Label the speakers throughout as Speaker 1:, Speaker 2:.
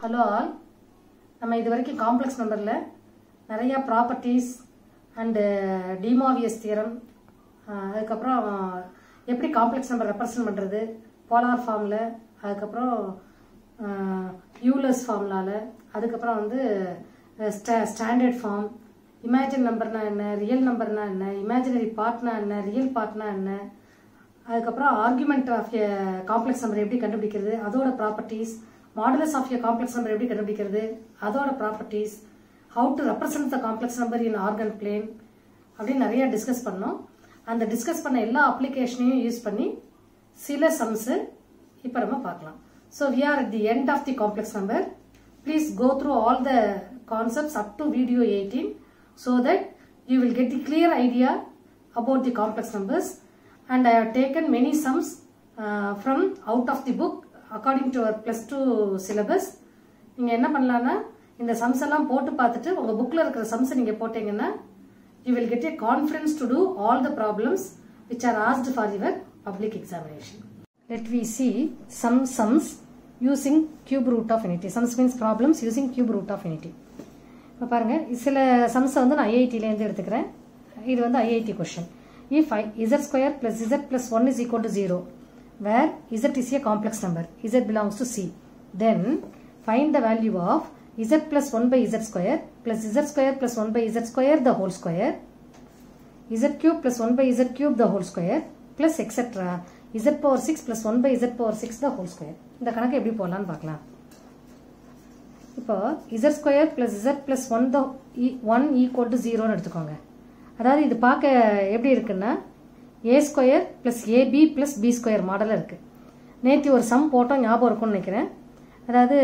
Speaker 1: Hello all நம்ம இது வரைக்கும் காம்ப்ளெக்ஸ் நம்பரில் நிறையா ப்ராப்பர்ட்டிஸ் அண்டு டிமாவியஸ் தியரம் அதுக்கப்புறம் எப்படி காம்ப்ளெக்ஸ் நம்பர் ரெப்ரசன்ட் பண்ணுறது போலார் ஃபார்மில் அதுக்கப்புறம் யூலஸ் ஃபார்ம்லால அதுக்கப்புறம் வந்து ஸ்டா ஸ்டாண்டர்ட் ஃபார்ம் இமேஜின் நம்பர்னா என்ன ரியல் நம்பர்னா என்ன இமேஜினரி பார்ட்னா என்ன ரியல் பார்ட்னா என்ன அதுக்கப்புறம் argument of a complex number எப்படி கண்டுபிடிக்கிறது அதோட properties modulus of a complex number எப்படி கண்டுபிடிக்கிறது அதோட properties how to represent the complex number in Argand plane அப்படின்னு நிறைய டிஸ்கஸ் பண்ணோம் அந்த டிஸ்கஸ் பண்ண எல்லா அப்ளிகேஷனையும் யூஸ் பண்ணி சில சம்ஸு இப்போ நம்ம பார்க்கலாம் so we are at the end of the complex number please go through all the concepts up to video eighteen so that you will get the clear idea about the complex numbers and I have taken many sums uh, from out of the book according to our plus 2 syllabus நீங்கள் என்ன பண்ணலான்னா இந்த sums எல்லாம் போட்டு பார்த்துட்டு உங்கள் புக்கில் இருக்கிற சம்ஸை நீங்கள் போட்டீங்கன்னா you will get a confidence to do all the problems which are asked for your public examination let we see some sums using cube root of unity sums means problems using cube root of unity இப்போ பாருங்கள் சில சம்ஸை வந்து நான் ஐஐடியிலேருந்து எடுத்துக்கிறேன் இது வந்து IIT question if I, z square plus z plus 1 is equal to 0 where z is a complex number z belongs to c then find the value of z plus 1 by z square plus z square plus 1 by z square the whole square z cube plus 1 by z cube the whole square plus etc z power 6 plus 1 by z power 6 the whole square இந்த கணக்கு எப்படி போடலாம்னு பார்க்கலாம் இப்போ z square plus z plus 1 the 1 equal to 0 எடுத்துக்கோங்க அதாவது இது பார்க்க எப்படி இருக்குன்னா a square plus a b plus b square மாடலில் இருக்குது நேற்று ஒரு சம் போட்டோம் ஞாபகம் இருக்கும்னு நினைக்கிறேன் அதாவது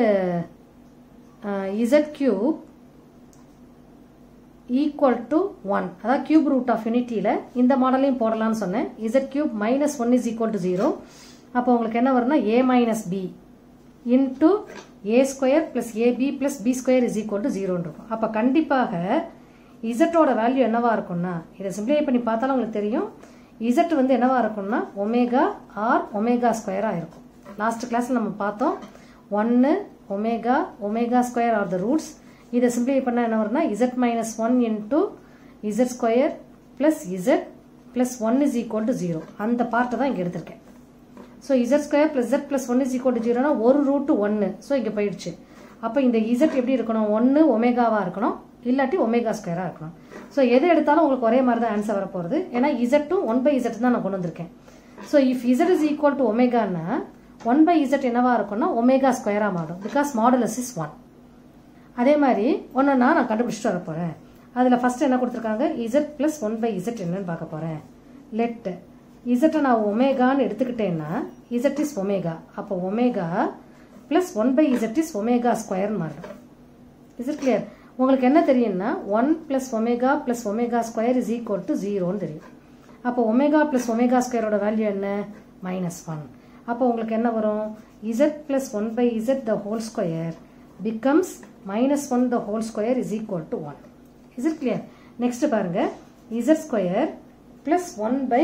Speaker 1: z cube equal to one அதாவது கியூப் ரூட் ஆஃப் யூனிட்டியில் இந்த மாடலையும் போடலாம்னு சொன்னேன் z cube minus one is equal to zero அப்போ உங்களுக்கு என்ன வரும்னா a minus b into a square plus a b plus b square is equal to ஜீரோன்னு இருக்கும் அப்போ கண்டிப்பாக இசட்டோட வேல்யூ என்னவா இருக்கும்னா இதை சிம்பிளை பண்ணி பார்த்தாலும் உங்களுக்கு தெரியும் இசட் வந்து என்னவா இருக்கும்னா ஒமேகா ஆர் ஒமேகா ஸ்கொயராக இருக்கும் லாஸ்ட் கிளாஸில் நம்ம பார்த்தோம் ஒன்று omega omega square are the roots இதை சிம்பிளை பண்ணால் என்ன வரும்னா z minus one into z square plus z plus one is equal to zero அந்த பார்ட்டை தான் இங்கே எடுத்திருக்கேன் so z square plus z plus one is equal to ஜீரோனா ஒரு ரூட்டு ஒன்று ஸோ இங்கே போயிடுச்சு அப்போ இந்த இசட் எப்படி இருக்கணும் ஒன்று ஒமேகாவாக இருக்கணும் இல்லாட்டி ஒமேகா ஸ்கொயராக இருக்கணும் ஸோ எது எடுத்தாலும் உங்களுக்கு ஒரே மாதிரி தான் ஆன்சர் வரப்போகிறது ஏன்னா இசட்டும் ஒன் பை இசட் தான் நான் கொண்டு வந்திருக்கேன் so if z is equal to ஒமேகான்னா ஒன் பை இசட் என்னவா இருக்கும்னா ஒமேகா ஸ்கொயராக மாறும் பிகாஸ் மாடுலஸ் இஸ் ஒன் அதே மாதிரி ஒன்றுனா நான் கண்டுபிடிச்சிட்டு வர போகிறேன் அதில் ஃபஸ்ட்டு என்ன கொடுத்துருக்காங்க z plus one by z என்னன்னு பார்க்க போகிறேன் லெட் இசட்டை நான் ஒமேகான்னு எடுத்துக்கிட்டேன்னா இசட் இஸ் ஒமேகா அப்போ omega plus one by z is omega ஸ்கொயர்னு மாறும் இஸ் இட் கிளியர் உங்களுக்கு என்ன தெரியும்னா one plus omega plus omega square is equal to ஜீரோன்னு தெரியும் அப்போ ஒமேகா பிளஸ் ஒமேகா ஸ்கொயரோட வேல்யூ என்ன மைனஸ் ஒன் அப்போ உங்களுக்கு என்ன வரும் z plus one by z the whole square becomes minus one the whole square is equal to one is it clear next பாருங்க z square plus one by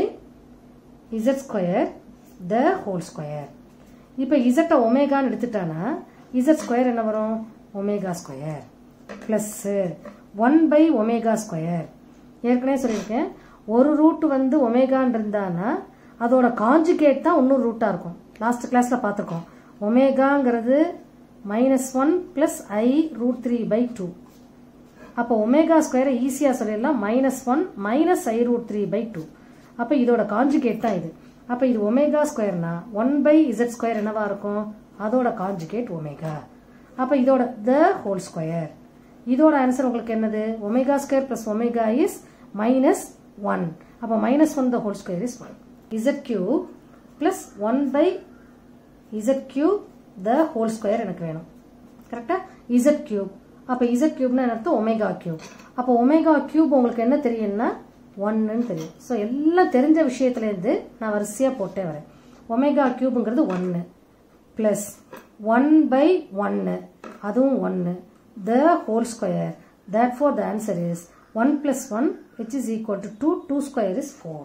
Speaker 1: z square the whole square இப்போ இசட்டை ஒமேகான்னு எடுத்துட்டானா z square என்ன வரும் omega square plus one by omega square ஏற்கனவே சொல்லியிருக்கேன் ஒரு ரூட் வந்து ஒமேகான் இருந்தானா அதோட காஞ்சுகேட் தான் இன்னொரு ரூட்டாக இருக்கும் லாஸ்ட் கிளாஸில் பார்த்துருக்கோம் ஒமேகாங்கிறது minus one plus i root three by two அப்போ ஒமேகா ஸ்கொயரை ஈஸியாக சொல்லிடலாம் minus one minus i root three by two அப்போ இதோட காஞ்சுகேட் தான் இது அப்போ இது ஒமேகா ஸ்கொயர்னா ஒன் பை இசட் ஸ்கொயர் என்னவா இருக்கும் அதோட காஞ்சுகேட் ஒமேகா அப்போ இதோட த ஹோல் ஸ்கொயர் இதோட ஆன்சர் உங்களுக்கு என்னது omega square plus omega is minus one அப்போ minus one the whole square is one z cube plus one by z cube the whole square எனக்கு வேணும் கரெக்டா இசட் கியூப் அப்போ இசட் கியூப்னா என்ன ஒமேகா கியூப் அப்போ ஒமேகா கியூப் உங்களுக்கு என்ன தெரியும்னா ஒன்னுன்னு தெரியும் ஸோ எல்லாம் தெரிஞ்ச விஷயத்துலேருந்து நான் வரிசையாக போட்டே வரேன் ஒமேகா கியூபுங்கிறது ஒன்று ப்ளஸ் ஒன் பை ஒன்று அதுவும் ஒன்று the whole square. Therefore, the answer is 1 plus 1 which is equal to 2. 2 square is 4.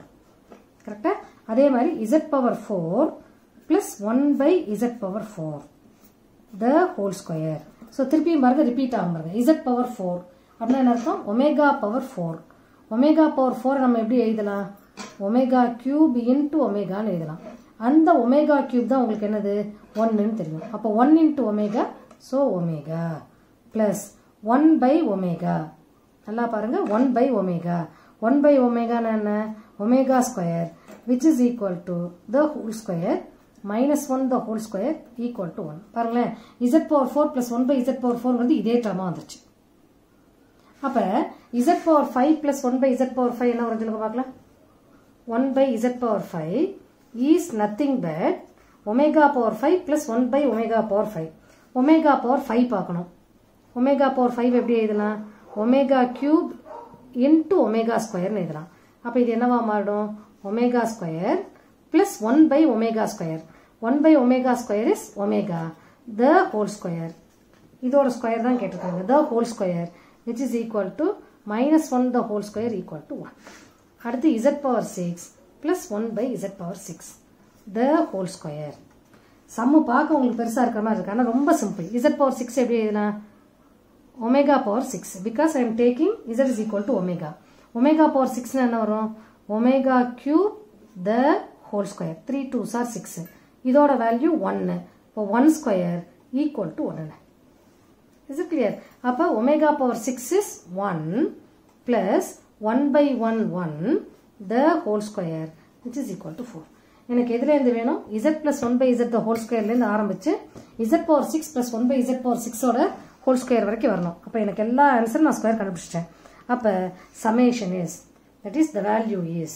Speaker 1: கரெக்டா அதே மாதிரி z power 4 plus 1 by z power 4. The whole square so திருப்பியும் பாருங்க ரிப்பீட் ஆகும் பாருங்க இசட் பவர் ஃபோர் அப்படின்னா என்ன அர்த்தம் omega power four omega power four நம்ம எப்படி எழுதலாம் ஒமேகா கியூப் இன்ட்டு ஒமேகான்னு எழுதலாம் அந்த ஒமேகா கியூப் தான் உங்களுக்கு என்னது ஒன்னுன்னு தெரியும் அப்போ one into omega so omega plus one by omega நல்லா பாருங்க one by omega one by ஒமேகான்னு என்ன omega square which is equal to the whole square minus one the whole square equal to one பாருங்களேன் z power four plus one by z power ஃபோர்ங்கிறது இதே டேர்மாக வந்துருச்சு அப்போ z power five plus one by z power five என்ன வரும்னு சொல்லுங்க பார்க்கலாம் one by z power five is nothing but omega power five plus one by omega power five omega power five பார்க்கணும் ஒமேகா பவர் ஃபைவ் எப்படி எழுதலாம் omega cube into omega ஸ்கொயர்னு எழுதலாம் அப்போ இது என்னவா மாறிடும் omega square plus one by omega square one by omega square is omega the whole square இதோட ஸ்கொயர் தான் கேட்டிருக்காங்க the whole square which is equal to minus one the whole square equal to one அடுத்து z power six plus one by z power six the whole square sum பார்க்க உங்களுக்கு பெருசாக இருக்கிற மாதிரி இருக்கு ஆனால் ரொம்ப சிம்பிள் இசட் பவர் சிக்ஸ் எப்படி எழுதுனா omega power six because I am taking z is equal to omega omega power சிக்ஸ்னு என்ன வரும் omega cube the whole square three twos are six இதோட வேல்யூ ஒன்னு இப்போ ஒன் ஸ்கொயர் ஈக்குவல் டு ஒன்னு is it clear அப்போ omega power six is one plus one by one one the whole square which is equal to four எனக்கு எதுலேருந்து வேணும் z plus one by z the whole ஸ்கொயர்லேருந்து ஆரம்பிச்சு z power six plus one by z power சிக்ஸோட whole square வரைக்கும் வரணும் அப்போ எனக்கு எல்லா ஆன்சரும் நான் ஸ்கொயர் கண்டுபிடிச்சிட்டேன் அப்போ summation is that is the value is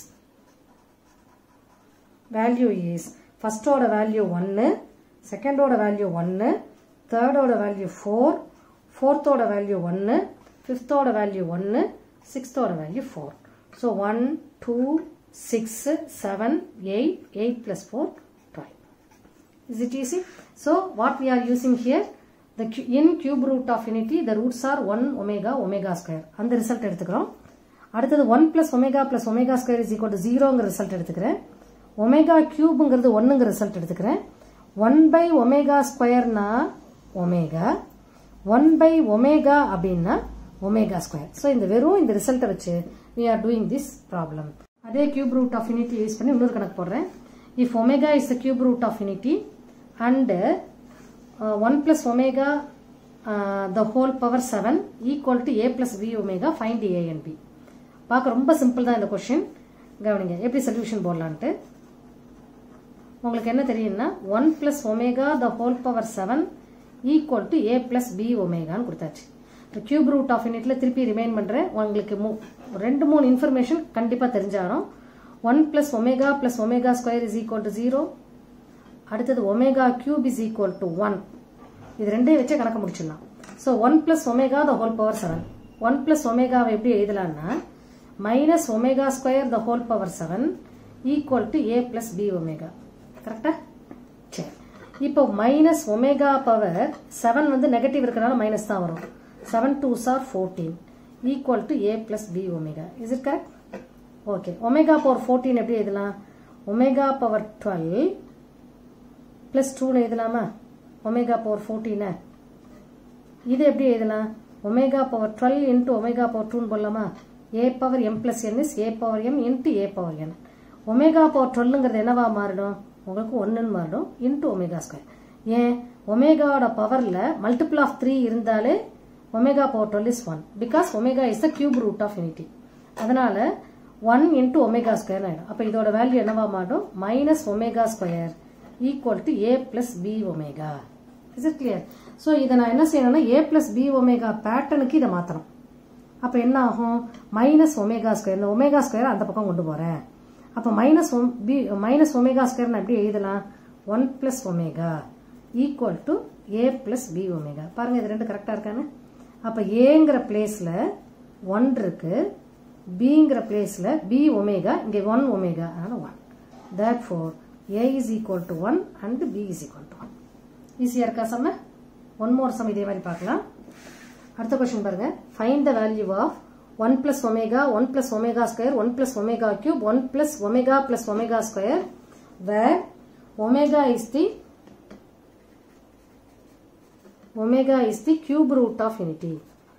Speaker 1: value is ஃபஸ்ட்டோட வேல்யூ ஒன்று செகண்டோட வேல்யூ ஒன்று தேர்டோட வேல்யூ ஃபோர் ஃபோர்த்தோட வேல்யூ ஒன்று ஃபிஃப்த்தோட வேல்யூ ஒன்று சிக்ஸ்த்தோட value four so one two six seven eight eight plus four twelve Is it easy? So what we are using here, the cu- in cube root of unity, the roots are 1 omega omega square. அந்த result எடுத்துக்கிறோம் அடுத்தது 1 plus omega plus omega square is equal to 0ங்கிற result எடுத்துக்கிறேன் omega கியூப்ங்கிறது ஒன்றுங்கிற result எடுத்துக்கிறேன் one by omega ஸ்கொயர்னா omega one by omega அப்படின்னா ஒமேகா ஸ்கொயர் ஸோ இந்த வெறும் இந்த ரிசல்ட்டை வச்சு we are doing this problem அதே cube root of unity use பண்ணி இன்னொரு கணக்கு போடுறேன் if omega is the cube root of unity and one plus omega the whole power seven equal to a plus b omega find a and b பார்க்க ரொம்ப simple தான் இந்த question கவனிங்க எப்படி சொல்யூஷன் போடலான்ட்டு உங்களுக்கு என்ன தெரியும்னா one plus omega the whole power seven equal to a plus b ஒமேகான்னு கொடுத்தாச்சு இப்போ கியூப் ரூட் ஆஃப் யூனிட்ல திருப்பி ரிமைன் பண்ணுறேன் உங்களுக்கு மூ ரெண்டு மூணு இன்ஃபர்மேஷன் கண்டிப்பாக தெரிஞ்சாலும் one plus omega plus omega square is equal to zero அடுத்தது omega cube is equal to one இது ரெண்டையும் வச்சே கணக்கு முடிச்சிடலாம் so one plus omega the whole power seven one plus ஒமேகாவை எப்படி எழுதலாம்னா minus omega square the whole power seven equal to a plus b omega கரெக்டா சரி இப்போ மைனஸ் ஒமேகா பவர் செவன் வந்து நெகட்டிவ் இருக்கிறனால மைனஸ் தான் வரும் seven twos are fourteen equal to a plus b omega is it correct okay omega power fourteen எப்படி எழுதலாம் omega power twelve plus டூன்னு எழுதலாமா ஒமேகா பவர் ஃபோர்டீனை இது எப்படி எழுதலாம் omega power twelve into omega power டூன்னு போடலாமா a power m plus n is a power m into a power n omega power டுவெல்லுங்கிறது என்னவா மாறிடும் உங்களுக்கு ஒன்றுன்னு மாறிடும் இன்ட்டு ஒமேகா ஸ்கொயர் ஏன் ஒமேகாவோட பவரில் மல்டிபிள் ஆஃப் த்ரீ இருந்தாலே omega power twelve is one because omega is the cube root of unity அதனால ஒன் இன்ட்டு ஒமேகா ஸ்கொயர் ஆகிடும் அப்போ இதோட வேல்யூ என்னவா மாறும் minus omega square equal to a plus b omega is it clear so இதை நான் என்ன செய்யணும்னா ஏ பிளஸ் பி ஒமேகா பேட்டர்னுக்கு இதை மாற்றணும் அப்போ என்ன ஆகும் மைனஸ் ஒமேகா ஸ்கொயர் இந்த ஒமேகா ஸ்கொயர் அந்த பக்கம் கொண்டு போகிறேன் அப்போ minus b minus omega square நான் எப்படி எழுதலாம் one plus omega equal to a plus b omega பாருங்க இது ரெண்டு கரெக்டாக இருக்கானு அப்போ ஏங்கிற பிளேஸில் ஒன் இருக்கு பிங்கிற பிளேஸில் பி ஒமேகா இங்கே ஒன் ஒமேகா அதனால் one therefore a is equal to one and b is equal to one ஈஸியாக இருக்கா சம்ம ஒன் மோர் சம் இதே மாதிரி பார்க்கலாம் அடுத்த கொஸ்டின் பாருங்க find the value of one plus omega one plus omega square one plus omega cube one plus omega plus omega square where omega is the omega is the cube root of unity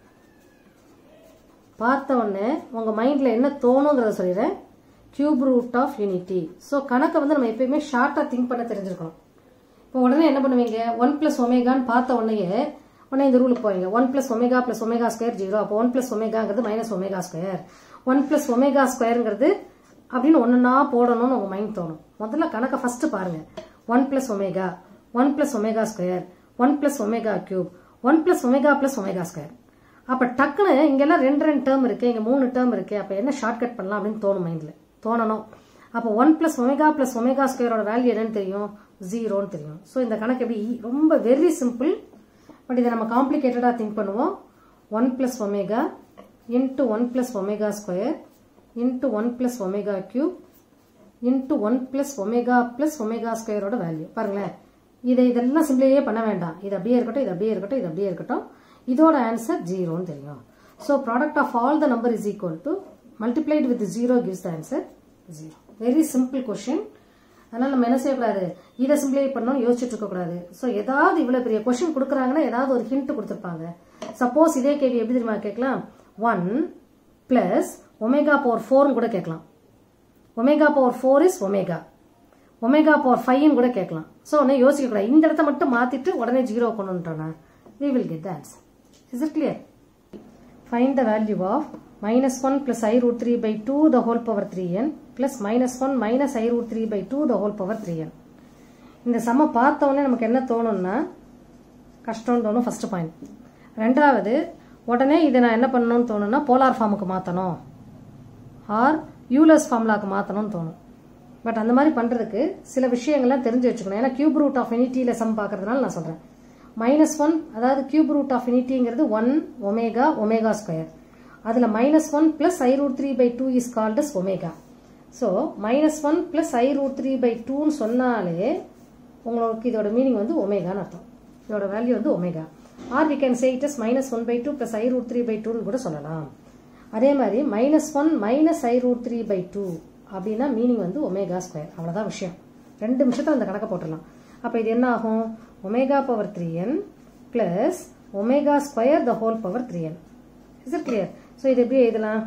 Speaker 1: பார்த்த உடனே உங்க மைண்ட்ல என்ன தோணுங்கிறத சொல்லிடுறேன் cube root of unity so கணக்கை வந்து நம்ம எப்பயுமே ஷார்ட்டா திங்க் பண்ண தெரிஞ்சிருக்கணும் இப்போ உடனே என்ன பண்ணுவீங்க ஒன் பிளஸ் ஒமேகான்னு பார்த்த உடனே உடனே இந்த ரூலுக்கு போவீங்க one plus omega plus omega square zero அப்போ ஒன் பிளஸ் ஒமேகாங்கிறது minus omega square one plus omega ஸ்கொயருங்கிறது அப்படின்னு ஒன்றுனா போடணும்னு உங்க மைண்ட் தோணும் முதல்ல கணக்கை ஃபர்ஸ்ட் பாருங்க one plus omega one plus omega square one plus omega cube one plus omega plus omega square அப்ப டக்குன்னு இங்கெல்லாம் ரெண்டு ரெண்டு டேர்ம் இருக்கு இங்க மூணு டேர்ம் இருக்கு அப்ப என்ன ஷார்ட்கட் பண்ணலாம் அப்படின்னு தோணும் மைண்ட்ல தோணணும் அப்போ one plus omega plus omega ஸ்கொயரோட வேல்யூ என்னன்னு தெரியும் ஜீரோன்னு தெரியும் ஸோ இந்த கணக்கு எப்படி ரொம்ப வெரி சிம்பிள் பட் இதை நம்ம காம்ப்ளிகேட்டடா திங்க் பண்ணுவோம் one plus omega into one plus omega square into one plus omega cube into one plus omega plus omega ஸ்கொயரோட வேல்யூ பாருங்களேன் இதை இதெல்லாம் சிம்பிளையே பண்ண வேண்டாம் இது அப்படியே இருக்கட்டும் இது அப்படியே இருக்கட்டும் இது அப்படியே இருக்கட்டும் இதோட ஆன்சர் ஜீரோன்னு தெரியும் so product of all the number is equal to multiplied with zero gives the answer zero very simple question அதனால நம்ம என்ன செய்யக்கூடாது இதை சிம்பிளை பண்ணணும் யோசிச்சுட்டு இருக்கக்கூடாது ஸோ ஏதாவது இவ்வளவு பெரிய கொஷின் கொடுக்குறாங்கன்னா ஏதாவது ஒரு ஹிண்ட் கொடுத்துருப்பாங்க சப்போஸ் இதே கேள்வி எப்படி தெரியுமா கேட்கலாம் ஒன் பிளஸ் ஒமேகா பவர் ஃபோர்னு கூட கேட்கலாம் omega power four is omega omega power ஃபைவ்னு கூட கேட்கலாம் ஸோ உடனே யோசிக்க கூடாது இந்த இடத்த மட்டும் மாத்திட்டு உடனே ஜீரோ கொண்டு வந்துட்டோம்னா we will get the answer is it clear find the value of minus 1 plus i root 3 by 2 the whole power 3n plus minus 1 minus i root 3 by 2 the whole power 3n இந்த சம பார்த்த உடனே நமக்கு என்ன தோணும்னா கஷ்டம்னு தோணும் first point ரெண்டாவது உடனே இதை நான் என்ன பண்ணணும்னு தோணும்னா போலார் ஃபார்முக்கு மாற்றணும் ஆர் யூலஸ் ஃபார்முலாக்கு மாற்றணும்னு தோணும் பட் அந்த மாதிரி பண்ணுறதுக்கு சில விஷயங்கள்லாம் தெரிஞ்சு வச்சுக்கணும் ஏன்னா கியூப் ரூட் ஆஃப் இனிட்டியில் சம் பார்க்கறதுனால நான் சொல்கிறேன் மைனஸ் ஒன் அதாவது கியூப் ரூட் ஆஃப் இனிட்டிங்கிறது ஒன் ஒமேகா ஒமேகா ஸ்கொயர் அதில் minus one plus i root three by two is called as omega so minus one plus i root three by டூன்னு சொன்னாலே உங்களுக்கு இதோட மீனிங் வந்து ஒமேகான்னு அர்த்தம் இதோட வேல்யூ வந்து omega or we can say it is minus one by two plus i root three by டூன்னு கூட சொல்லலாம் அதே மாதிரி minus one minus i root three by two அப்படின்னா மீனிங் வந்து ஒமேகா ஸ்கொயர் அவ்வளோதான் விஷயம் ரெண்டு நிமிஷத்தில் அந்த கணக்கை போட்டுடலாம் அப்போ இது என்ன ஆகும் omega power three n plus omega square the whole power three n is it clear so இது எப்படி எழுதலாம்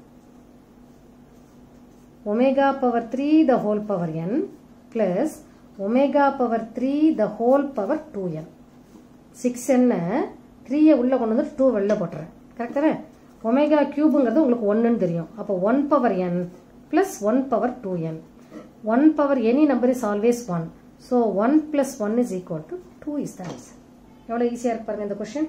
Speaker 1: omega power three the whole power n plus omega power three the whole power two n six என்ன த்ரீயை உள்ள கொண்டு வந்து two வெளில போட்டுறேன் கரெக்டாக ஒமேகா கியூபுங்கிறது உங்களுக்கு ஒன்றுன்னு தெரியும் அப்போ one power n plus one power two n one power any number is always one so one plus one is equal to two is the answer எவ்வளோ ஈஸியாக இருக்கு பாருங்க இந்த question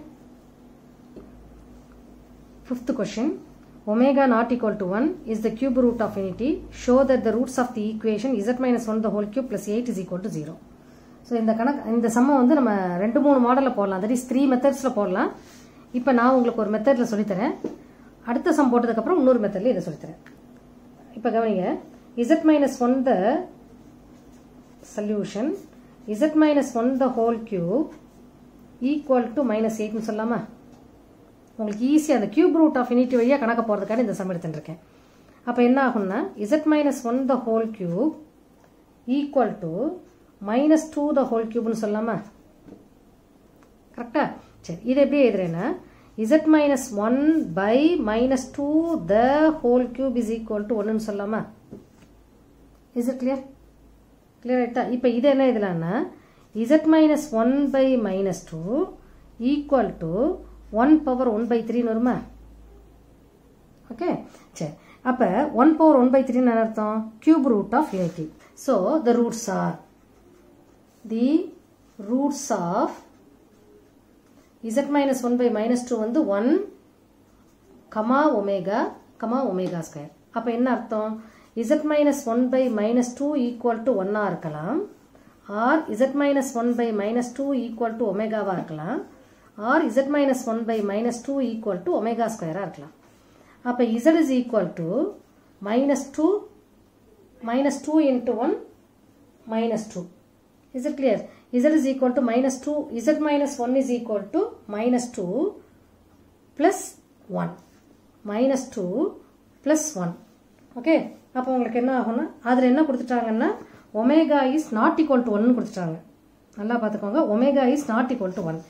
Speaker 1: fifth question omega not equal to 1 is the cube root of unity show that the roots of the equation z minus 1 the whole cube plus 8 is equal to 0 so இந்த கணக்கு இந்த சம்ம வந்து நம்ம ரெண்டு மூணு மாடலில் போடலாம் தட் இஸ் த்ரீ மெத்தட்ஸில் போடலாம் இப்போ நான் உங்களுக்கு ஒரு மெத்தடில் சொல்லித்தரேன் அடுத்த சம் போட்டதுக்கப்புறம் இன்னொரு மெத்தடில் இதை சொல்லித்தரேன் இப்போ கவனிங்க z minus one the solution z minus one the whole cube equal to minus எயிட்னு சொல்லாமா உங்களுக்கு ஈஸியாக அந்த கியூப் ரூட் ஆஃப் இனிட்டி வழியாக கணக்க போகிறதுக்காக இந்த சம் எடுத்துட்டுருக்கேன் அப்போ என்ன ஆகும்னா z minus one the whole cube equal to minus two the whole கியூப்னு சொல்லாமா கரெக்டா சரி இது எப்படி எழுதுறேன்னா z minus one by minus two the whole cube is equal to ஒன்றுன்னு சொல்லாமா இஸ் இட் கிளியர் கிளியர் ஆயிட்டா இப்போ இது என்ன எழுதலாம்னா z minus one by minus two equal to one power one by த்ரீன்னு வருமா ஓகே சரி அப்போ ஒன் பவர் ஒன் பை த்ரீன்னு அர்த்தம் cube root of unity so the roots are the roots of z minus one by minus two வந்து one comma omega comma omega square அப்போ என்ன அர்த்தம் z minus one by minus two equal to ஒன்னாக இருக்கலாம் or z minus one by minus two equal to ஒமேகாவாக இருக்கலாம் or z minus one by minus two equal to omega ஸ்கொயராக இருக்கலாம் அப்போ z is equal to minus two minus two into one minus two is it clear z is equal to minus 2 z minus 1 is equal to minus 2 plus 1 minus 2 plus 1 okay அப்போ உங்களுக்கு என்ன ஆகும்னா அதில் என்ன கொடுத்துட்டாங்கன்னா omega is not equal to ஒன்னு கொடுத்துட்டாங்க நல்லா பார்த்துக்கோங்க omega is not equal to one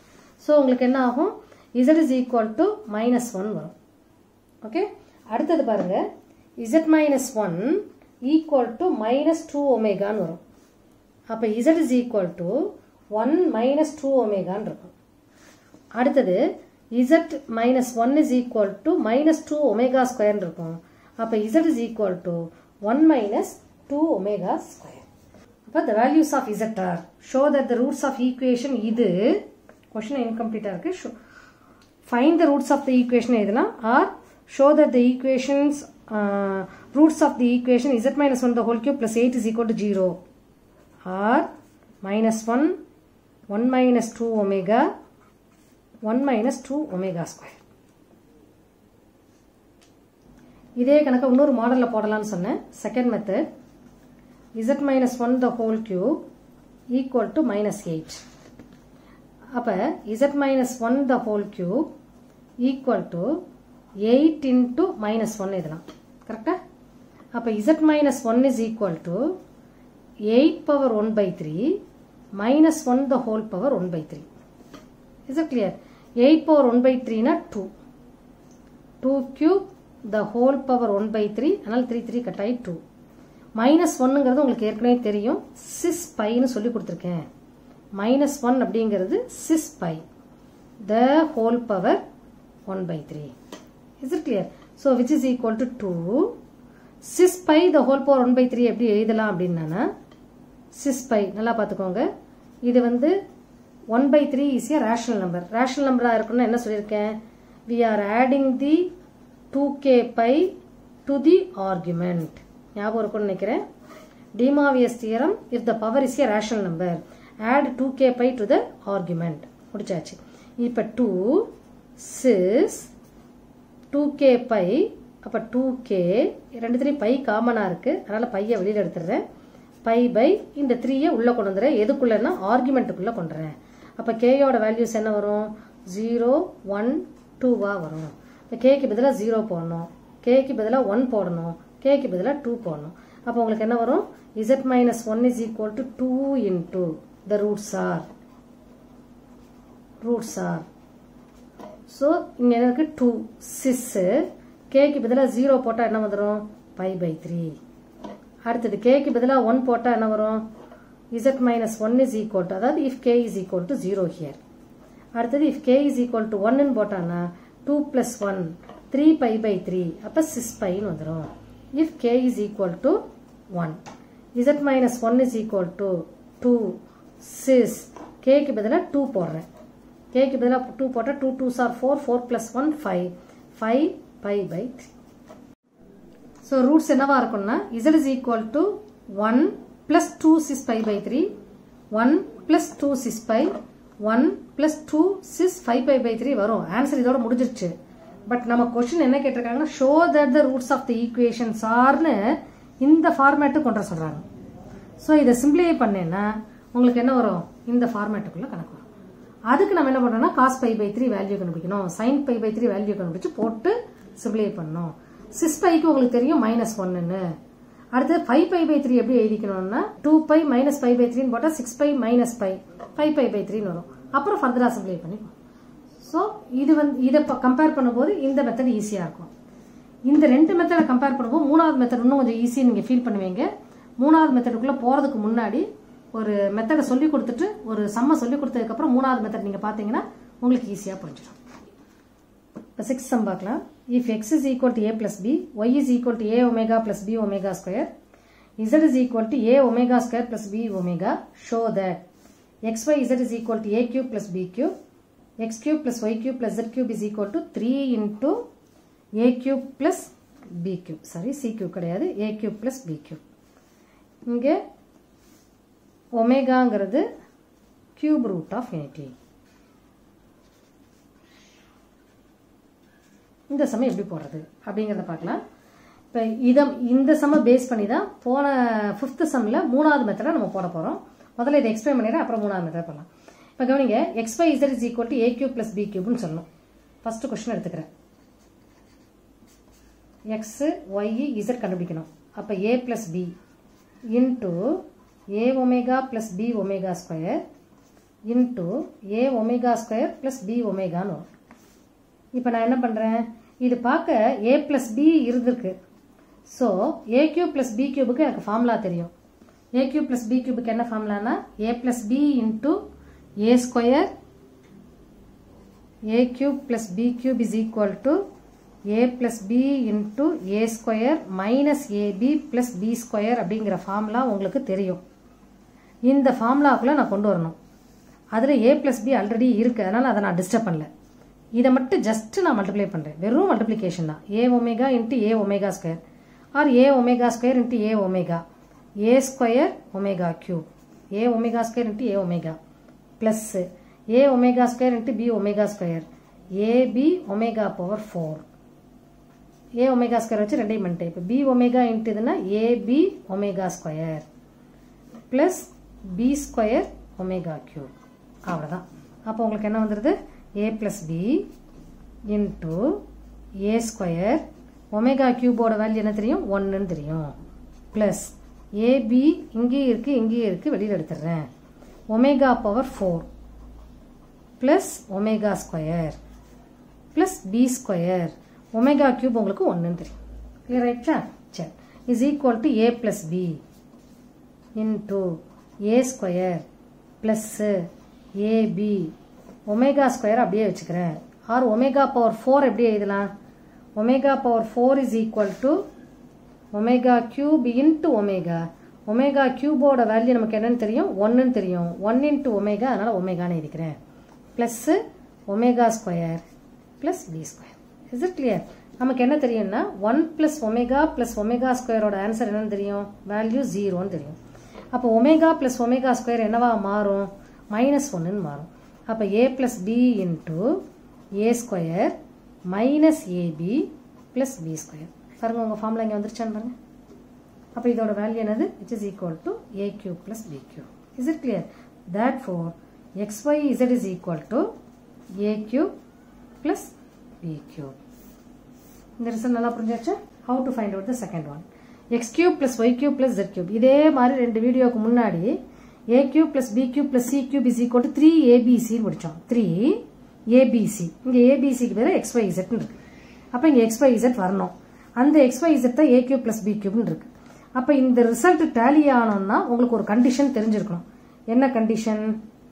Speaker 1: so உங்களுக்கு என்ன ஆகும் z is equal to minus one வரும் ஓகே அடுத்தது பாருங்க z minus one equal to minus two ஒமேகான்னு வரும் அப்போ z is equal to one minus two ஒமேகான்னு இருக்கும் அடுத்தது z minus one is equal to minus two omega ஸ்கொயர்னு இருக்கும் அப்போ z is equal to one minus two omega square அப்போ the values of z are show that the roots of equation இது question இன்கம்ப்ளீட்டாக இருக்கு show find the roots of the equation எதுனா or show that the equations roots of the equation z minus one the whole cube plus eight is equal to zero or minus one one minus two omega one minus two omega square இதே கணக்கு இன்னொரு மாடலில் போடலாம்னு சொன்னேன் second method z minus one the whole cube equal to minus eight அப்போ z minus one the whole cube equal to eight into minus one இதெல்லாம் கரெக்டா அப்போ z minus one is equal to eight power one by three minus one the whole power one by three is it clear eight power one by த்ரீனா two two cube the whole power one by three அதனால் three three cut ஆகி two minus ஒன்னுங்கிறது உங்களுக்கு ஏற்கனவே தெரியும் cis பைன்னு சொல்லி கொடுத்துருக்கேன் மைனஸ் ஒன் அப்படிங்கிறது cis pi the whole power one by three is it clear so which is equal to two cis pi the whole power one by three எப்படி எழுதலாம் அப்படின்னா சிஸ் பை நல்லா பார்த்துக்கோங்க இது வந்து one by three is a rational number rational நம்பராக இருக்குன்னு என்ன சொல்லியிருக்கேன் we are adding the two k pi to the argument ஞாபகம் இருக்கும்னு நினைக்கிறேன் De Moivre's theorem if the power is a rational number add two k pi to the argument முடிச்சாச்சு இப்போ two cis two k pi அப்போ two k ரெண்டுத்துலேயும் pi காமனாக இருக்குது அதனால் பையை வெளியில் எடுத்துடுறேன் பை பை இந்த த்ரீயை உள்ளே கொண்டு வந்துடுறேன் எதுக்குள்ளேன்னா ஆர்குமெண்ட்டுக்குள்ளே கொண்டுறேன் அப்போ கேயோட வேல்யூஸ் என்ன வரும் ஜீரோ ஒன் டூவாக வரும் இப்போ கேக்கு பதிலாக ஜீரோ போடணும் கேக்கு பதிலாக ஒன் போடணும் கேக்கு பதிலாக டூ போடணும் அப்போ உங்களுக்கு என்ன வரும் z minus one is equal to two into the roots are roots are so இங்கே எனக்கு டூ சிஸ்ஸு கேக்கு பதிலாக ஜீரோ போட்டால் என்ன வந்துடும் பை பை த்ரீ அடுத்தது கேக்கு பதிலாக ஒன் போட்டால் என்ன வரும் z minus one is equal to அதாவது if k is equal to zero here அடுத்தது if k is equal to ஒன்னு போட்டான்னா two plus one three pi by three அப்போ சிக்ஸ் பைன்னு வந்துடும் if k is equal to one z minus one is equal to two cis கேக்கு பதிலாக two போடுறேன் கேக்கு பதிலாக டூ போட்டால் two two sir four four plus one five five pi by three so roots என்னவா இருக்கும்னா z is equal to one plus two cis pi by three one plus two cis pi one plus two cis five pi by three வரும் answer இதோட முடிஞ்சிருச்சு but நம்ம question என்ன கேட்டிருக்காங்கன்னா show that the roots of the equations ஆர்னு இந்த format கொண்டு வர சொல்கிறாங்க ஸோ இதை சிம்பிளிஃபை பண்ணேன்னா உங்களுக்கு என்ன வரும் இந்த ஃபார்மேட்டுக்குள்ளே கணக்கு வரும் அதுக்கு நம்ம என்ன பண்ணுறோம்னா cos pi by three value கண்டுபிடிக்கணும் sine pi by three value கண்டுபிடிச்சு போட்டு சிம்பிளிஃபை பண்ணணும் சிக்ஸ் பைக்கு உங்களுக்கு தெரியும் மைனஸ் ஒன்னுன்னு அடுத்து ஃபைவ் பை பை த்ரீ எப்படி எழுதிக்கணும்னா two pi minus five by த்ரீன்னு போட்டால் six pi minus pi five pi by த்ரீன்னு வரும் அப்புறம் ஃபர்தராக சிம்பிளை பண்ணிக்கணும் ஸோ இது வந்து இதை கம்பேர் பண்ணும்போது இந்த மெத்தட் ஈஸியாக இருக்கும் இந்த ரெண்டு மெத்தடை கம்பேர் பண்ணும்போது மூணாவது மெத்தட் இன்னும் கொஞ்சம் ஈஸியாக நீங்கள் ஃபீல் பண்ணுவீங்க மூணாவது மெத்தடுக்குள்ளே போகிறதுக்கு முன்னாடி ஒரு மெத்தடை சொல்லி கொடுத்துட்டு ஒரு சம்ம சொல்லி கொடுத்ததுக்கப்புறம் மூணாவது மெத்தட் நீங்கள் பார்த்தீங்கன்னா உங்களுக்கு ஈஸியாக புரிஞ்சிடும் இப்போ சிக்ஸ் சம் பார்க்கலாம் if x is equal to a plus b y is equal to a omega plus b omega square z is equal to a omega square plus b omega show that x y z is equal to a cube plus b cube x cube plus y cube plus z cube is equal to three into a cube plus b cube sorry c cube கிடையாது ஏ cube plus b cube இங்கே ஒமேகாங்கிறது cube root of unity இந்த சமம் எப்படி போடுறது அப்படிங்கிறத பார்க்கலாம் இப்போ இதை இந்த சம பேஸ் பண்ணி தான் போன ஃபிஃப்த்து சம்மில் மூணாவது மெத்தடை நம்ம போட போகிறோம் முதல்ல இதை எக்ஸ்பிளைன் பண்ணிடுறேன் அப்புறம் மூணாவது மெத்தட் பண்ணலாம் இப்போ கவனிங்க x y z is equal to a cube plus b கியூப்னு சொல்லணும் ஃபஸ்ட்டு கொஸ்டின் எடுத்துக்கிறேன் எக்ஸு ஒய் இசட் கண்டுபிடிக்கணும் அப்போ a plus b into a omega plus b omega square into a omega square plus b ஒமேகான்னு வரும் இப்போ நான் என்ன பண்ணுறேன் இது பார்க்க ஏ ப்ளஸ் பி இருந்திருக்கு so a cube plus b கியூபுக்கு எனக்கு ஃபார்முலா தெரியும் ஏ கியூப் ப்ளஸ் பி கியூபுக்கு என்ன ஃபார்முலானா a plus b into a square a cube plus b cube is equal to a plus b into a square minus ab plus b square அப்படிங்கிற formula உங்களுக்கு தெரியும் இந்த ஃபார்முலாக்குள்ளே நான் கொண்டு வரணும் அதில் ஏ ப்ளஸ் பி ஆல்ரெடி இருக்குது அதனால் அதை நான் டிஸ்டர்ப் பண்ணல இதை மட்டும் ஜஸ்ட் நான் மல்டிப்ளை பண்ணுறேன் வெறும் மல்டிப்ளிகேஷன் தான் a omega into a omega square or a omega square into a omega a square omega cube a omega square into a omega plus a omega square into b omega square ab omega power four a omega square வச்சு ரெண்டையும் பண்ணிட்டேன் இப்போ b omega into இதுனா ab omega square plus b square omega cube அவ்வளோதான் அப்போ உங்களுக்கு என்ன வந்துடுது a plus b into a square omega கியூபோட வேல்யூ என்ன தெரியும் ஒன்றுன்னு தெரியும் ப்ளஸ் ஏபி இங்கேயும் இருக்குது இங்கேயும் இருக்குது வெளியில் எடுத்துடுறேன் omega power four plus omega square plus b square omega cube உங்களுக்கு ஒன்றுன்னு தெரியும் கிளியர் ஆயிடுச்சா சரி is equal to a plus b into a square plus ab omega square அப்படியே வச்சுக்கிறேன் ஆர் ஒமேகா பவர் ஃபோர் எப்படி எழுதலாம் omega power four is equal to omega cube into omega omega கியூபோட வேல்யூ நமக்கு என்னன்னு தெரியும் ஒன்றுன்னு தெரியும் ஒன் இன்ட்டு ஒமேகா அதனால் ஒமேகான்னு எழுதிக்கிறேன் plus omega square plus b square is it clear நமக்கு என்ன தெரியும்னா one plus omega plus omega ஸ்கொயரோட ஆன்சர் என்னன்னு தெரியும் வேல்யூ ஜீரோன்னு தெரியும் அப்போ ஒமேகா ப்ளஸ் ஒமேகா ஸ்கொயர் என்னவா மாறும் மைனஸ் ஒன்றுன்னு மாறும் அப்போ a plus b into a square minus ab plus b square பாருங்க உங்கள் ஃபார்முலா இங்கே வந்துருச்சான்னு பாருங்க அப்போ இதோட வேல்யூ என்னது it is equal to a cube plus b cube is it clear that for x y z is equal to a cube plus b cube இந்த result நல்லா புரிஞ்சாச்சா how to find out the second one x cube plus y cube plus z cube இதே மாதிரி ரெண்டு வீடியோக்கு முன்னாடி a cube plus b cube plus c cube is equal to three ஏபிசின்னு படித்தோம் த்ரீ ஏபிசி இங்கே ஏபிசிக்கு பேர் எக்ஸ் ஒய் இசட்னு இருக்கு அப்போ இங்கே எக்ஸ் ஒய் இசட் வரணும் அந்த எக்ஸ் ஒய் இசட் தான் ஏ கியூப் ப்ளஸ் பி கியூப்னு இருக்கு அப்போ இந்த ரிசல்ட் டேலி ஆனோம்னா உங்களுக்கு ஒரு கண்டிஷன் தெரிஞ்சிருக்கணும் என்ன condition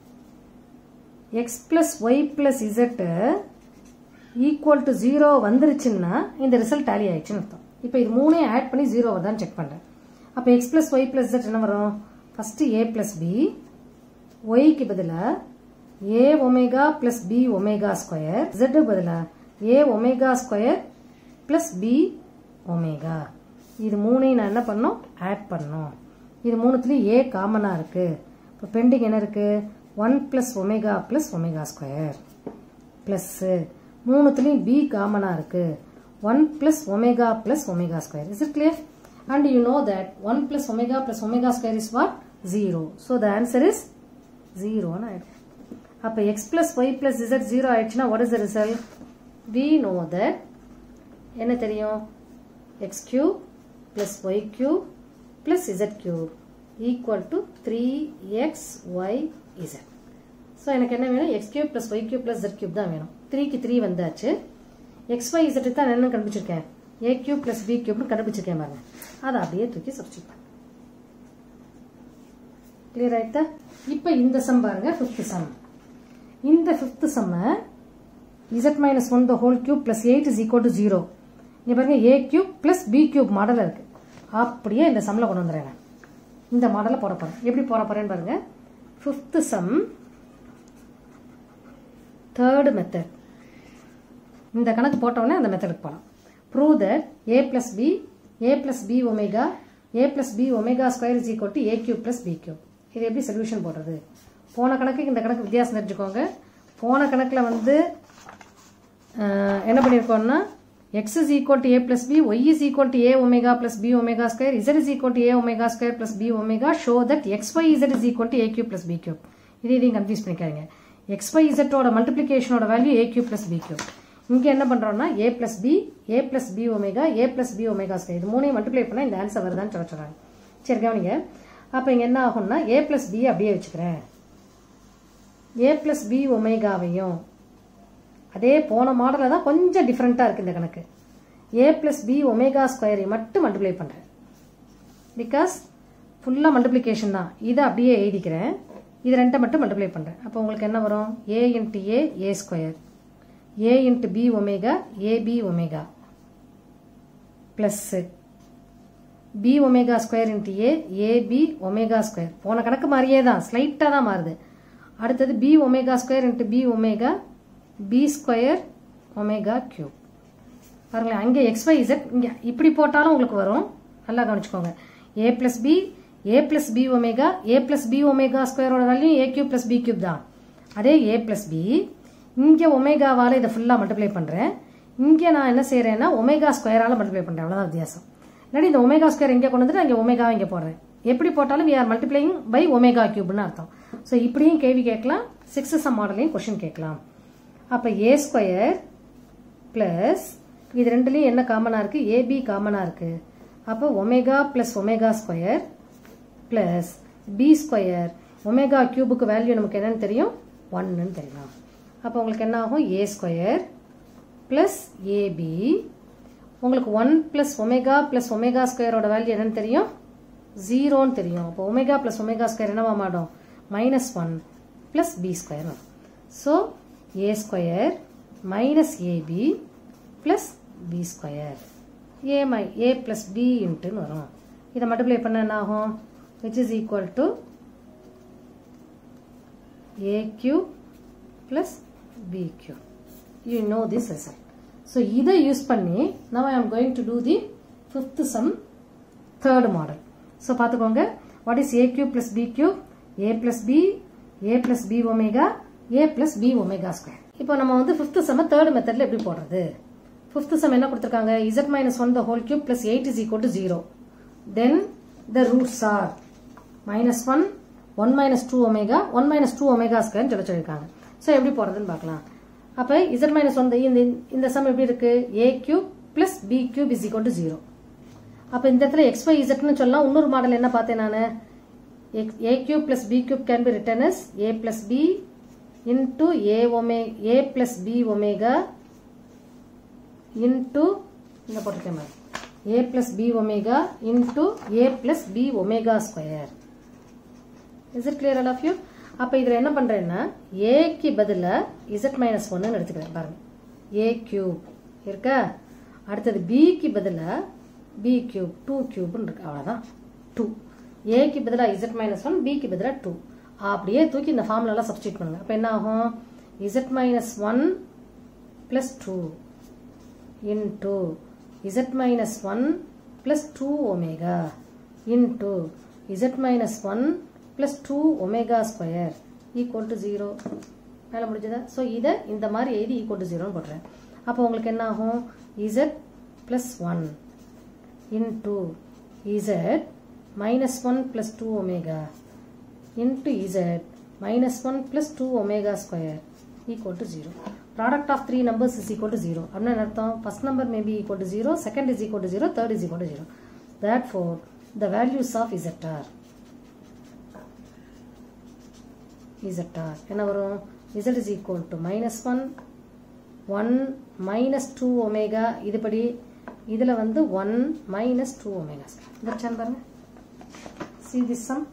Speaker 1: x plus y plus z equal to zero வந்துருச்சுன்னா இந்த ரிசல்ட் டேலி ஆயிடுச்சுன்னு அர்த்தம் இப்போ இது மூணையும் ஆட் பண்ணி ஜீரோ வருதான்னு செக் பண்ணுறேன் அப்போ x plus y plus z என்ன வரும் ஃபஸ்ட்டு ஏ பிளஸ் பி ஒய்க்கு பதிலாக a omega plus b omega square z பதிலாக a omega square plus b omega இது மூணையும் நான் என்ன பண்ணோம் ஆட் பண்ணோம் இது மூணுத்துலேயும் ஏ காமனாக இருக்குது இப்போ பெண்டிங் என்ன இருக்குது one plus omega plus omega square plus மூணுத்துலேயும் பி காமனாக இருக்குது one plus omega plus omega square is it clear and you know that one plus omega plus omega square is what zero so the answer is ஜீரோன்னு ஆயிடும் அப்போ x plus y plus z zero ஆயிடுச்சுன்னா what is the result we know that என்ன தெரியும் x cube plus y cube plus z cube equal to 3xy z. So எனக்கு என்ன வேணும் x cube plus y cube plus z cube தான் வேணும் த்ரீக்கு three வந்தாச்சு எக்ஸ் ஒய் இசட்டு தான் என்ன கண்டுபிடிச்சிருக்கேன் ஏ கியூப் ப்ளஸ் பி கியூப்னு கண்டுபிடிச்சிருக்கேன் பாருங்க அதை அப்படியே தூக்கி சப்ஸ்டியூட் கிளியர் ஆயிட்டா இப்போ இந்த சம் பாருங்க ஃபிஃப்த் சம் இந்த ஃபிஃப்த் சம்மை z minus one the whole cube plus eight is equal to zero இங்கே பாருங்க a cube plus b cube model இருக்கு அப்படியே இந்த சம்மில் கொண்டு வந்துடுறேன் இந்த மாடலை போட போகிறேன் எப்படி போட போகிறேன்னு பாருங்க ஃபிஃப்த்து சம் தேர்டு மெத்தட் இந்த கணக்கு போட்டோடனே அந்த மெத்தடுக்கு போகலாம் prove that a plus b a plus b omega a plus b omega square is equal to a cube plus b cube இது எப்படி சொல்யூஷன் போடுறது போன கணக்குக்கு இந்த கணக்கு வித்தியாசம் தெரிஞ்சுக்கோங்க போன கணக்கில் வந்து என்ன பண்ணியிருக்கோம்னா x is equal to a plus b, y is equal to a omega plus b omega square, z is equal to a omega square plus b omega, show that x, y, z is equal to a cube plus b cube. இது இதையும் confuse பண்ணிக்காதீங்க x, y, z ஓட மல்டிப்ளிகேஷனோட value a cube plus b cube. இங்க என்ன பண்றோம்னா a plus b, a plus b omega, a plus b omega square. இது மூணையும் மல்டிப்ளை பண்ணா இந்த ஆன்சர் வருதான்னு சொல்ல சொல்றாங்க சரி கவனிங்க அப்ப இங்க என்ன ஆகும்னா a plus b அப்படியே வச்சுக்கிறேன் ஏ பிளஸ் பி ஒமேகாவையும் அதே போன மாடலில் தான் கொஞ்சம் டிஃப்ரெண்ட்டாக இருக்குது இந்த கணக்கு ஏ பிளஸ் பி ஒமேகா ஸ்கொயரை மட்டும் மல்டிப்ளை பண்ணுறேன் பிகாஸ் ஃபுல்லாக மல்டிப்ளிகேஷன் தான் இதை அப்படியே எழுதிக்கிறேன் இது ரெண்டை மட்டும் மல்டிப்ளை பண்ணுறேன் அப்போ உங்களுக்கு என்ன வரும் a into a a square a into b omega ab omega plus b omega square into a ab omega square போன கணக்கு மாதிரியே தான் ஸ்லைட்டாக தான் மாறுது அடுத்தது b omega square into b omega b square omega cube பாருங்களேன் அங்கே எக்ஸ்ஒய் இசட் இங்கே இப்படி போட்டாலும் உங்களுக்கு வரும் நல்லா கவனிச்சுக்கோங்க a plus b a plus b omega a plus b omega ஸ்கொயரோட value a cube plus b cube தான் அதே ஏ பிளஸ் பி இங்கே ஒமேகாவால் இதை ஃபுல்லாக மல்டிப்ளை பண்ணுறேன் இங்கே நான் என்ன செய்கிறேன்னா ஒமேகா ஸ்கொயரால் மல்டிப்ளை பண்ணுறேன் அவ்வளோதான் வித்தியாசம் இல்லாட்டி இந்த ஒமேகா ஸ்கொயர் இங்கே கொண்டு வந்துட்டு அங்கே ஒமேகா இங்கே போடுறேன் எப்படி போட்டாலும் we are multiplying by omega கியூப்னு அர்த்தம் ஸோ இப்படியும் கேள்வி கேட்கலாம் சிக்ஸ் சம் மாடலையும் கொஷின் கேட்கலாம் அப்போ ஏ ஸ்கொயர் ப்ளஸ் இது ரெண்டுலேயும் என்ன காமனாக இருக்குது ஏபி காமனாக இருக்குது அப்போ omega plus omega square plus b square omega கியூபுக்கு வேல்யூ நமக்கு என்னன்னு தெரியும் ஒன்னு தெரியும் அப்போ உங்களுக்கு என்ன ஆகும் ஏ ஸ்கொயர் ப்ளஸ் ஏபி உங்களுக்கு one plus omega plus omega ஸ்கொயரோட வேல்யூ என்னன்னு தெரியும் ஜீரோன்னு தெரியும் அப்போ ஒமேகா ப்ளஸ் ஒமேகா ஸ்கொயர் என்னவா மாட்டோம் minus one plus b square so a square minus ab plus b square a மை ஏ ப்ளஸ் பி இன்ட்டுன்னு வரும் இதை மல்டிப்ளை பண்ண என்ன ஆகும் which is equal to a cube plus b cube you know this result so இதை use பண்ணி now I am going to do the fifth sum third model so பார்த்துக்கோங்க what is a cube plus b cube a plus b a plus b omega a plus b omega square இப்போ நம்ம வந்து fifth செம்ம third மெத்தடில் எப்படி போடுறது fifth sum என்ன கொடுத்துருக்காங்க z minus one the whole cube plus eight is equal to zero then the roots are minus one one minus two omega one minus two omega ஸ்கொயர்னு சொல்லி சொல்லியிருக்காங்க ஸோ எப்படி போடுறதுன்னு பார்க்கலாம் அப்போ இசட் மைனஸ் ஒன் இந்த இந்த சம் எப்படி இருக்கு a cube plus b cube is equal to zero அப்போ இந்த இடத்துல எக்ஸ் ஒய் இசட்னு சொல்லலாம் இன்னொரு மாடல் என்ன பார்த்தேன் நான் a cube plus b cube can be written as a plus b into a omega a plus b omega into இங்கே போட்டிருக்கேன் மேம் a plus b omega into a plus b omega square is it clear all of you அப்போ இதில் என்ன பண்ணுறேன்னா ஏக்கு பதிலாக Z minus ஒன்னு எடுத்துக்கிறேன் பாருங்க ஏ கியூப் இருக்கா அடுத்தது பிக்கு பதிலாக பி கியூப் டூ கியூப்னு இருக்கு அவ்வளோதான் டூ ஏக்கு பதிலாக இசட் மைனஸ் ஒன் பிக்கு பதிலாக டூ அப்படியே தூக்கி இந்த ஃபார்முலாலாம் சப்ஸ்டியூட் பண்ணுங்க அப்போ என்ன ஆகும் z minus one plus two into z minus 1 plus 2 omega into z minus 1 plus 2 omega square equal to 0 மேலே முடிஞ்சதா ஸோ இதை இந்த மாதிரி எழுதி ஈக்குவல் டு ஜீரோன்னு போடுறேன் அப்போ உங்களுக்கு என்ன ஆகும் z plus one into z minus one plus two omega into z minus one plus two omega square equal to zero product of three numbers is equal to 0 அப்படின்னா என்ன அர்த்தம் first number may be equal to 0 second is equal to 0 third is equal to 0 therefore the values of z are z are என்ன வரும் z is equal to minus 1 1 minus 2 omega இதுபடி இதுல வந்து 1 minus 2 omega இந்த பாருங்க see this sum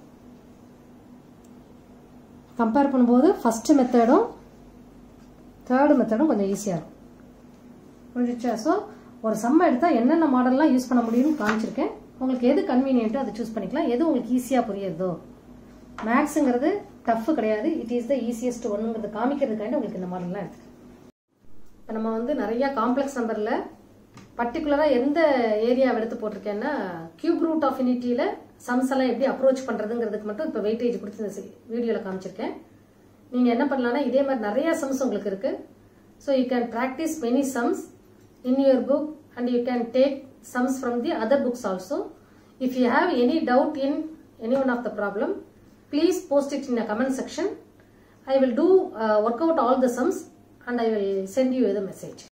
Speaker 1: compare பண்ணும்போது first மெத்தடும் third மெத்தடும் கொஞ்சம் ஈஸியாக இருக்கும் புரிஞ்சிச்சா ஸோ ஒரு சம்ம எடுத்தால் என்னென்ன மாடல்லாம் யூஸ் பண்ண முடியும்னு காமிச்சிருக்கேன் உங்களுக்கு எது கன்வீனியன்ட்டோ அதை சூஸ் பண்ணிக்கலாம் எது உங்களுக்கு ஈஸியாக புரியுறதோ மேக்ஸுங்கிறது டஃப் கிடையாது இட் இஸ் த ஈஸியஸ்ட் ஒன்றுங்கிறது காமிக்கிறதுக்காண்டி உங்களுக்கு இந்த மாடல்லாம் எடுத்துக்கேன் இப்போ நம்ம வந்து நிறைய காம்ப்ளெக்ஸ் நம்பரில் பர்டிகுலராக எந்த ஏரியாவை எடுத்து போட்டிருக்கேன்னா கியூப் ரூட் ஆஃப் யூனிட்டியில் சம்ஸ் எல்லாம் எப்படி அப்ரோச் பண்ணுறதுங்கிறதுக்கு மட்டும் இப்போ வெயிட்டேஜ் கொடுத்து இந்த வீடியோவில் காமிச்சிருக்கேன் நீங்கள் என்ன பண்ணலாம்னா இதே மாதிரி நிறைய சம்ஸ் உங்களுக்கு இருக்கு so you can practice many sums in your book and you can take sums from the other books also if you have any doubt in any one of the problem please post it in a comment section I will do work out all the sums and I will send you the message